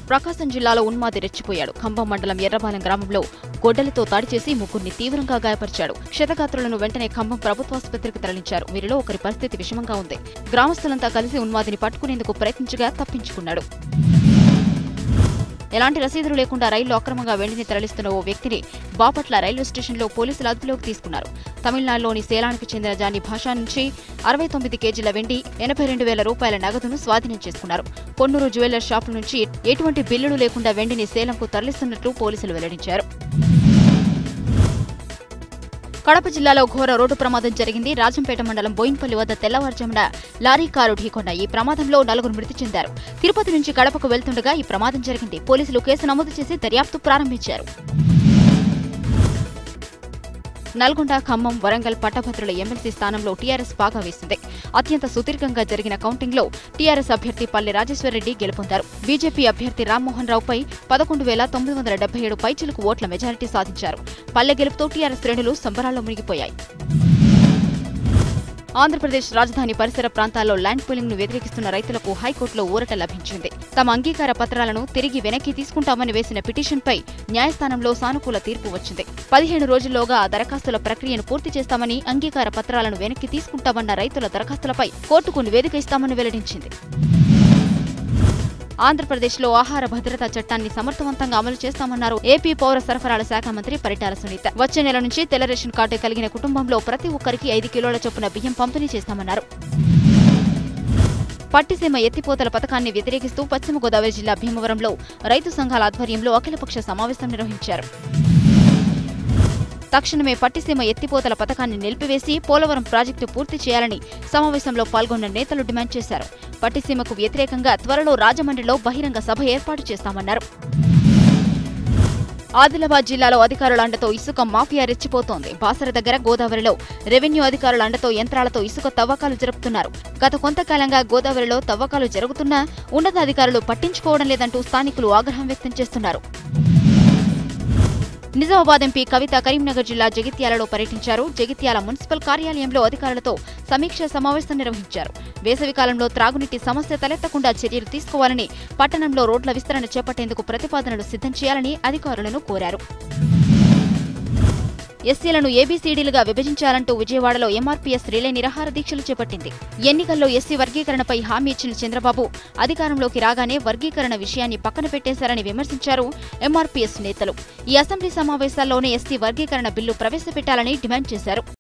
ప్రకాశం జిల్లాలో ఉన్మాది రెచ్చిపోయాడు ఖమ్మం మండలం ఎర్రబాలెం గ్రామంలో గొడ్డలితో దాడి చేసి ముగ్గురిని తీవ్రంగా గాయపరిచాడు క్షతగాత్రులను వెంటనే ఖమ్మం ప్రభుత్వాసుపత్రికి తరలించారు వీరిలో ఒకరి పరిస్థితి విషమంగా ఉంది గ్రామస్తులంతా కలిసి ఉన్మాదిని పట్టుకునేందుకు ప్రయత్నించగా తప్పించుకున్నాడు ఎలాంటి రసీదులు లేకుండా రైల్లో అక్రమంగా వెండిని తరలిస్తున్న ఓ వ్యక్తిని బాపట్ల రైల్వే స్టేషన్లో పోలీసులు అదుపులోకి తీసుకున్నారు తమిళనాడులోని సేలానికి చెందిన జాని భాషా నుంచి అరవై తొమ్మిది కేజీల వెండి ఎనభై రెండు వేల రూపాయల నగదును స్వాధీనం చేసుకున్నారు పొన్నూరు జ్యువెలర్ షాపు నుంచి ఎటువంటి బిల్లులు లేకుండా వెండిని సేలంకు తరలిస్తున్నట్లు పోలీసులు వెల్లడించారు కడప జిల్లాలో ఘోర రోడ్డు ప్రమాదం జరిగింది రాజంపేట మండలం బోయిన్పల్లి వద్ద తెల్లవారుజామున లారీ కారు ఢీకొన్న ఈ ప్రమాదంలో నలుగురు మృతి చెందారు తిరుపతి నుంచి కడపకు వెళ్తుండగా ఈ ప్రమాదం జరిగింది పోలీసులు కేసు నమోదు చేసి దర్యాప్తు ప్రారంభించారు నల్గొండ ఖమ్మం వరంగల్ పట్టభద్రుల ఎమ్మెల్సీ స్థానంలో టీఆర్ఎస్ బాగా వేసింది అత్యంత సుదీర్ఘంగా జరిగిన కౌంటింగ్లో టీఆర్ఎస్ అభ్యర్థి పల్లె రాజేశ్వరరెడ్డి గెలుపొందారు బీజేపీ అభ్యర్థి రామ్మోహన్ రావుపై పదకొండు వేల తొమ్మిది వందల డెబ్బై ఏడు పైచిలకు ఓట్ల మెజారిటీ సాధించారు పల్లె గెలుపుతో టీఆర్ఎస్ శ్రేణులు సంబరాల్లో మునిగిపోయాయి ఆంధ్రప్రదేశ్ రాజధాని పరిసర ప్రాంతాల్లో ల్యాండ్ పూలింగ్ ను వ్యతిరేకిస్తున్న రైతులకు హైకోర్టులో ఊరట లభించింది తమ అంగీకార పత్రాలను తిరిగి వెనక్కి తీసుకుంటామని వేసిన పిటిషన్పై న్యాయస్థానంలో సానుకూల తీర్పు వచ్చింది పదిహేను రోజుల్లోగా ఆ దరఖాస్తుల ప్రక్రియను పూర్తి చేస్తామని అంగీకార పత్రాలను వెనక్కి తీసుకుంటామన్న రైతుల దరఖాస్తులపై కోర్టుకు నివేదిక ఇస్తామని వెల్లడించింది ఆంధ్రప్రదేశ్లో ఆహార భద్రతా చట్టాన్ని సమర్థవంతంగా అమలు చేస్తామన్నారు ఏపీ పౌర సరఫరాల శాఖ మంత్రి పరిటాల సునీత వచ్చే నెల నుంచి తెల్ల రేషన్ కార్డు కలిగిన కుటుంబంలో ప్రతి ఒక్కరికి ఐదు కిలోల చొప్పున బియ్యం పంపిణీ చేస్తామన్నారు పట్టిసీమ ఎత్తిపోతల పథకాన్ని వ్యతిరేకిస్తూ పశ్చిమ గోదావరి జిల్లా భీమవరంలో రైతు సంఘాల ఆధ్వర్యంలో అఖిలపక్ష సమావేశం నిర్వహించారు తక్షణమే పట్టిసీమ ఎత్తిపోతల పథకాన్ని నిలిపివేసి పోలవరం ప్రాజెక్టు పూర్తి చేయాలని సమావేశంలో పాల్గొన్న నేతలు డిమాండ్ చేశారు పట్టిసీమకు వ్యతిరేకంగా త్వరలో రాజమండ్రిలో బహిరంగ సభ ఏర్పాటు చేస్తామన్నారు ఆదిలాబాద్ జిల్లాలో అధికారుల అండతో ఇసుక మాఫియా రెచ్చిపోతోంది బాసర దగ్గర గోదావరిలో రెవెన్యూ అధికారుల అండతో యంత్రాలతో ఇసుక తవ్వకాలు జరుపుతున్నారు గత కొంతకాలంగా గోదావరిలో తవ్వకాలు జరుగుతున్నా ఉన్నతాధికారులు పట్టించుకోవడం లేదంటూ స్థానికులు ఆగ్రహం వ్యక్తం చేస్తున్నారు నిజామాబాద్ ఎంపీ కవిత కరీంనగర్ జిల్లా జగిత్యాలలో పర్యటించారు జగిత్యాల మున్సిపల్ కార్యాలయంలో అధికారులతో సమీక్ష సమావేశం నిర్వహించారు వేసవికాలంలో త్రాగునీటి సమస్య తలెత్తకుండా చర్యలు తీసుకోవాలని పట్టణంలో రోడ్ల విస్తరణ చేపట్టేందుకు ప్రతిపాదనలు సిద్ధం చేయాలని అధికారులను కోరారు ఎస్సీలను ఏబీసీడీలుగా విభజించాలంటూ విజయవాడలో ఎంఆర్పీఎస్ రిలే నిరాహార దీక్షలు చేపట్టింది ఎన్నికల్లో ఎస్సీ వర్గీకరణపై హామీ ఇచ్చిన చంద్రబాబు అధికారంలోకి రాగానే వర్గీకరణ విషయాన్ని పక్కన పెట్టేశారని విమర్శించారు ఎంఆర్పీఎస్ నేతలు ఈ అసెంబ్లీ సమావేశాల్లోనే ఎస్సీ వర్గీకరణ బిల్లు ప్రవేశపెట్టాలని డిమాండ్ చేశారు